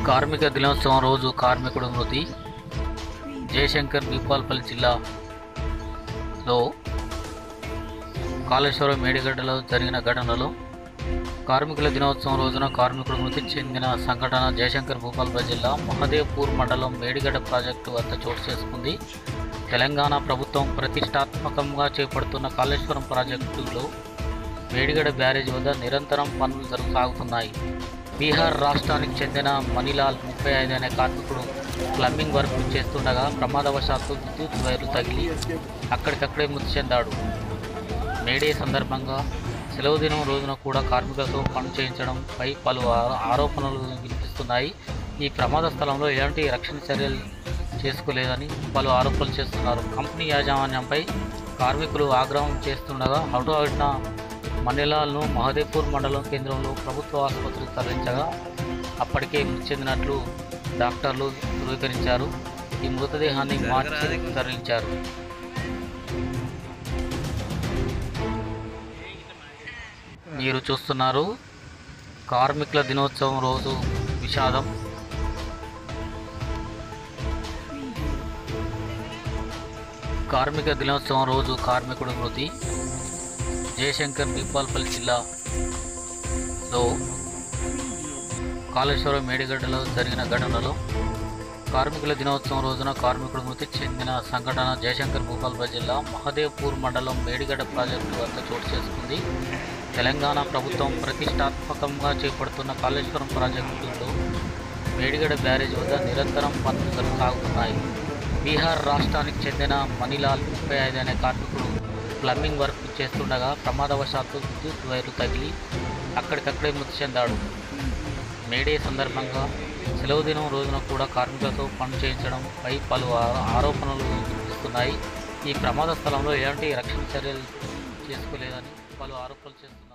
కార్మిక దినోత్సవం రోజు కార్మికుడు మృతి జయశంకర్ భూపాల్పల్లి జిల్లాలో కాళేశ్వరం మేడిగడ్డలో జరిగిన ఘటనలో కార్మికుల దినోత్సవం రోజున కార్మికుడు మృతి చెందిన సంఘటన జయశంకర్ భూపాల్పల్లి జిల్లా మహదేవ్పూర్ మండలం మేడిగడ్డ ప్రాజెక్టు వద్ద చోటు చేసుకుంది తెలంగాణ ప్రభుత్వం ప్రతిష్టాత్మకంగా చేపడుతున్న కాళేశ్వరం ప్రాజెక్టులో మేడిగడ్డ బ్యారేజ్ వద్ద నిరంతరం పనులు జరుగు సాగుతున్నాయి బీహార్ రాష్ట్రానికి చెందిన మణిలాల్ ముప్పై ఐదు అనే కార్మికుడు ప్లంబింగ్ వర్క్ చేస్తుండగా ప్రమాదవశాత్తు విద్యుత్ వైర్లు తగిలి అక్కడికక్కడే మృతి చెందాడు మేడే సందర్భంగా సెలవు దినం రోజున కూడా కార్మికులతో పని చేయించడంపై పలు ఆ- ఆరోపణలు వినిపిస్తున్నాయి ఈ ప్రమాద స్థలంలో ఎలాంటి రక్షణ చర్యలు చేసుకోలేదని పలు ఆరోపణలు చేస్తున్నారు కంపెనీ యాజమాన్యంపై కార్మికులు ఆగ్రహం చేస్తుండగా హఠాహుటిన మణిలాల్ను మహదేవ్పూర్ మండలం కేంద్రంలో ప్రభుత్వ ఆసుపత్రికి తరలించగా అప్పటికే మృతి చెందినట్లు డాక్టర్లు ధృవీకరించారు ఈ మృతదేహాన్ని మార్చి తరలించారు మీరు చూస్తున్నారు కార్మికుల దినోత్సవం రోజు విషాదం కార్మిక దినోత్సవం రోజు కార్మికుడు మృతి జయశంకర్ భూపాల్పల్లి జిల్లాలో కాళేశ్వరం మేడిగడ్డలో జరిగిన ఘటనలో కార్మికుల దినోత్సవం రోజున కార్మికుడు మృతి చెందిన సంఘటన జయశంకర్ భూపాల్పల్లి జిల్లా మహదేవ్పూర్ మండలం మేడిగడ్డ ప్రాజెక్టు వద్ద చోటు చేసుకుంది తెలంగాణ ప్రభుత్వం ప్రతిష్టాత్మకంగా చేపడుతున్న కాళేశ్వరం ప్రాజెక్టులో మేడిగడ్డ బ్యారేజ్ వద్ద నిరంతరం పనులు జరుగు సాగుతున్నాయి బీహార్ రాష్ట్రానికి చెందిన మణిలాల్ ముప్పై ఐదు అనే కార్మికుడు ప్లంబింగ్ వర్క్ చేస్తుండగా ప్రమాదవశాత్తు విద్యుత్ వైర్లు తగిలి అక్కడికక్కడే మృతి చెందాడు మేడే సందర్భంగా సెలవు దినం రోజున కూడా కార్మికులతో పని చేయించడంపై పలు ఆ- ఆరోపణలు వినిపిస్తున్నాయి ఈ ప్రమాద స్థలంలో ఎలాంటి రక్షణ చర్యలు చేసుకోలేదని పలు ఆరోపణలు చేస్తున్నారు